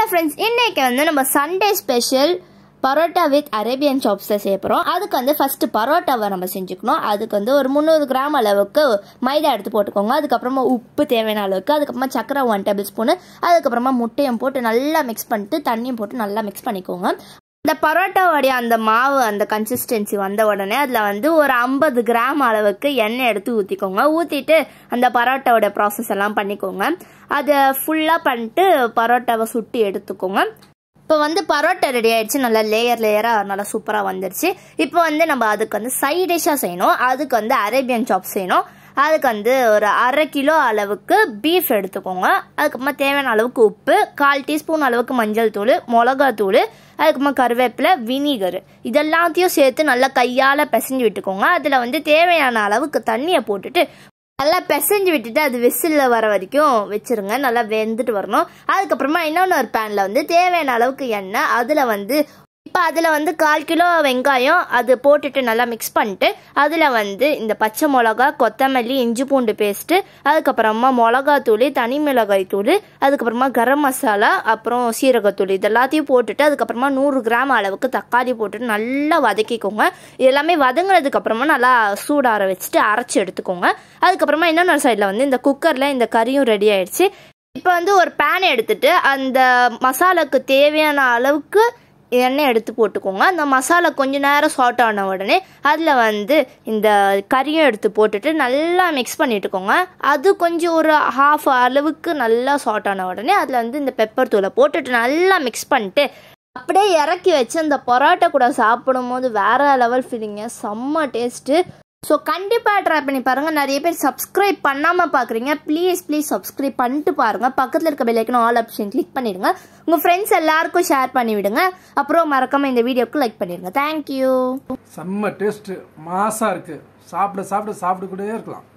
friends இன்னைக்கு வந்து நம்ம Sunday special parotta with Arabian chops தான் செய்ய போகிறோம் அதுக்கு வந்து ஃபஸ்ட்டு பரோட்டாவை நம்ம செஞ்சுக்கணும் அதுக்கு வந்து ஒரு முந்நூறு கிராம் அளவுக்கு மைதா எடுத்து போட்டுக்கோங்க அதுக்கப்புறமா உப்பு தேவையான அளவுக்கு அதுக்கப்புறமா சக்கரை ஒன் டேபிள் ஸ்பூனு அதுக்கப்புறமா முட்டையும் போட்டு நல்லா மிக்ஸ் பண்ணிட்டு தண்ணியும் போட்டு நல்லா மிக்ஸ் பண்ணிக்கோங்க இந்த பரோட்டாவோடைய அந்த மாவு அந்த கன்சிஸ்டன்சி வந்த உடனே அதில் வந்து ஒரு ஐம்பது கிராம் அளவுக்கு எண்ணெய் எடுத்து ஊற்றிக்கோங்க ஊற்றிட்டு அந்த பரோட்டாவோட ப்ராசஸ் எல்லாம் பண்ணிக்கோங்க அதை ஃபுல்லாக பண்ணிட்டு பரோட்டாவை சுட்டி எடுத்துக்கோங்க இப்போ வந்து பரோட்டா ரெடி ஆயிடுச்சு நல்லா லேயர் லேயராக நல்லா சூப்பராக வந்துருச்சு இப்போ வந்து நம்ம அதுக்கு வந்து சைட் டிஷ்ஷாக செய்யணும் அதுக்கு வந்து அரேபியன் சாப் செய்யணும் அதுக்கு வந்து ஒரு அரை கிலோ அளவுக்கு பீஃப் எடுத்துக்கோங்க அதுக்கப்புறமா தேவையான அளவுக்கு உப்பு கால் டீஸ்பூன் அளவுக்கு மஞ்சள் தூள் மிளகாத்தூள் அதுக்கப்புறமா கருவேப்பிலை வினிகர் இதெல்லாத்தையும் சேர்த்து நல்லா கையால் பிசைஞ்சு விட்டுக்கோங்க அதில் வந்து தேவையான அளவுக்கு தண்ணியை போட்டுட்டு நல்லா பிசைஞ்சு விட்டுட்டு அது விசிலில் வர வரைக்கும் வச்சிருங்க நல்லா வெந்துட்டு வரணும் அதுக்கப்புறமா இன்னொன்று ஒரு பேனில் வந்து தேவையான அளவுக்கு எண்ணெய் அதில் வந்து இப்போ அதில் வந்து கால் கிலோ வெங்காயம் அது போட்டுட்டு நல்லா மிக்ஸ் பண்ணிட்டு அதில் வந்து இந்த பச்சை மிளகா கொத்தமல்லி இஞ்சி பூண்டு பேஸ்ட்டு அதுக்கப்புறமா மிளகாத்தூள் தனி மிளகாய் தூள் அதுக்கப்புறமா கரம் மசாலா அப்புறம் சீரகத்தூள் இது எல்லாத்தையும் போட்டுட்டு அதுக்கப்புறமா நூறு கிராம் அளவுக்கு தக்காளி போட்டுட்டு நல்லா வதக்கிக்கோங்க இது எல்லாமே வதங்கினதுக்கு அப்புறமா நல்லா சூடார வச்சுட்டு அரைச்சி எடுத்துக்கோங்க அதுக்கப்புறமா இன்னொரு சைடில் வந்து இந்த குக்கரில் இந்த கறியும் ரெடி ஆயிடுச்சு இப்போ வந்து ஒரு பேன் எடுத்துட்டு அந்த மசாலாக்கு தேவையான அளவுக்கு எண்ணெய் எடுத்து போட்டுக்கோங்க அந்த மசாலா கொஞ்ச நேரம் சாட் ஆன உடனே அதில் வந்து இந்த கறியும் எடுத்து போட்டுட்டு நல்லா மிக்ஸ் பண்ணிட்டுக்கோங்க அது கொஞ்சம் ஒரு ஹாஃப் அளவுக்கு நல்லா சாட் ஆன உடனே அதில் வந்து இந்த பெப்பர் தூளை போட்டுட்டு நல்லா மிக்ஸ் பண்ணிட்டு அப்படியே இறக்கி வச்சு அந்த பரோட்டா கூட சாப்பிடும் போது வேற லெவல் ஃபீலிங்க செம்ம டேஸ்ட்டு ஸோ கண்டிப்பாக ட்ரை பண்ணி பாருங்கள் நிறைய பேர் சப்ஸ்கிரைப் பண்ணாமல் பார்க்குறீங்க ப்ளீஸ் ப்ளீஸ் சப்ஸ்கிரைப் பண்ணிட்டு பாருங்கள் பக்கத்தில் இருக்க பெல்லைக்கணும் ஆல் ஆப்ஷன் கிளிக் பண்ணிடுங்க உங்கள் ஃப்ரெண்ட்ஸ் எல்லாருக்கும் ஷேர் பண்ணி விடுங்க அப்புறம் மறக்காமல் இந்த வீடியோக்கு லைக் பண்ணிடுங்க தேங்க்யூ செம்ம டேஸ்ட்டு மாசாக இருக்குது சாப்பிட சாப்பிட சாப்பிட்டுக்கிட்டே இருக்கலாம்